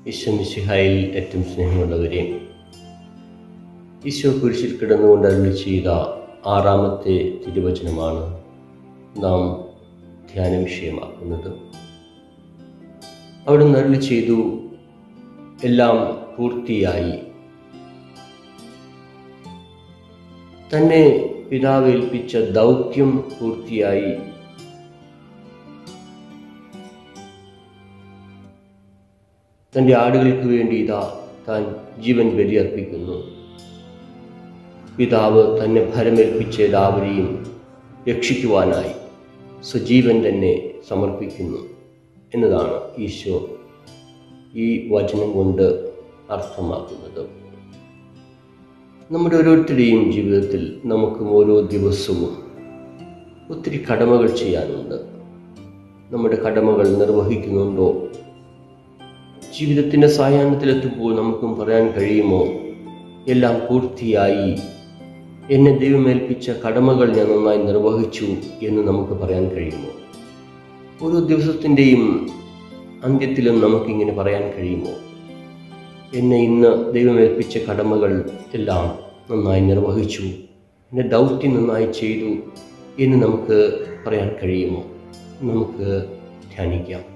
ഈശ്വമിശിഹായിൽ ഏറ്റവും സ്നേഹമുള്ളവരെ ഈശോ കുരിശിൽ കിടന്നുകൊണ്ട് അരുളി ചെയ്ത ആറാമത്തെ തിരുവചനമാണ് നാം ധ്യാന വിഷയമാക്കുന്നത് അവിടുന്ന് അരുളി ചെയ്തു എല്ലാം പൂർത്തിയായി തന്നെ പിതാവ് ഏൽപ്പിച്ച ദൗത്യം പൂർത്തിയായി തൻ്റെ ആടുകൾക്ക് വേണ്ടി ഇതാ താൻ ജീവൻ ബലിയർപ്പിക്കുന്നു പിതാവ് തന്നെ ഭരമേൽപ്പിച്ച എല്ലാവരെയും രക്ഷിക്കുവാനായി സജീവൻ തന്നെ സമർപ്പിക്കുന്നു എന്നതാണ് ഈശോ ഈ വചനം കൊണ്ട് അർത്ഥമാക്കുന്നത് നമ്മുടെ ഓരോരുത്തരുടെയും ജീവിതത്തിൽ നമുക്കും ഓരോ ദിവസവും ഒത്തിരി കടമകൾ ചെയ്യാനുണ്ട് നമ്മുടെ കടമകൾ നിർവഹിക്കുന്നുണ്ടോ ജീവിതത്തിൻ്റെ സായാഹ്നത്തിലെത്തുമ്പോൾ നമുക്കും പറയാൻ കഴിയുമോ എല്ലാം പൂർത്തിയായി എന്നെ ദൈവമേൽപ്പിച്ച കടമകൾ ഞാൻ നന്നായി നിർവഹിച്ചു എന്ന് നമുക്ക് പറയാൻ കഴിയുമോ ഓരോ ദിവസത്തിൻ്റെയും അന്ത്യത്തിലും നമുക്കിങ്ങനെ പറയാൻ കഴിയുമോ എന്നെ ഇന്ന് ദൈവമേൽപ്പിച്ച കടമകൾ എല്ലാം നന്നായി നിർവഹിച്ചു എൻ്റെ ദൗത്യം നന്നായി ചെയ്തു എന്ന് നമുക്ക് പറയാൻ കഴിയുമോ നമുക്ക് ധ്യാനിക്കാം